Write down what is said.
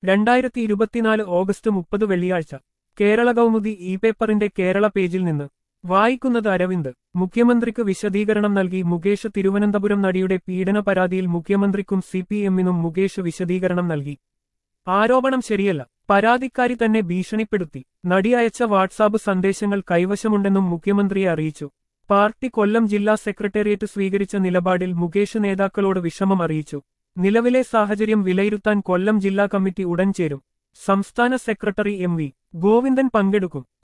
രണ്ടായിരത്തി ഇരുപത്തിനാല് ഓഗസ്റ്റ് മുപ്പത് വെള്ളിയാഴ്ച കേരള കൗമുദി ഇ പേപ്പറിന്റെ കേരള പേജിൽ നിന്ന് വായിക്കുന്നത് അരവിന്ദ് മുഖ്യമന്ത്രിക്ക് വിശദീകരണം നൽകി മുകേഷ് തിരുവനന്തപുരം നടിയുടെ പീഡന പരാതിയിൽ മുഖ്യമന്ത്രിക്കും സി പി എമ്മിനും മുകേഷ് വിശദീകരണം നൽകി ആരോപണം ശരിയല്ല പരാതിക്കാരി തന്നെ ഭീഷണിപ്പെടുത്തി നടി അയച്ച വാട്സാപ്പ് സന്ദേശങ്ങൾ കൈവശമുണ്ടെന്നും മുഖ്യമന്ത്രിയെ അറിയിച്ചു പാർട്ടി കൊല്ലം ജില്ലാ സെക്രട്ടേറിയറ്റ് സ്വീകരിച്ച നിലപാടിൽ മുകേഷ് നേതാക്കളോട് വിഷമം അറിയിച്ചു നിലവിലെ സാഹചര്യം വിലയിരുത്താൻ കൊല്ലം ജില്ലാ കമ്മിറ്റി ഉടൻ ചേരും സംസ്ഥാന സെക്രട്ടറി എം വി ഗോവിന്ദൻ പങ്കെടുക്കും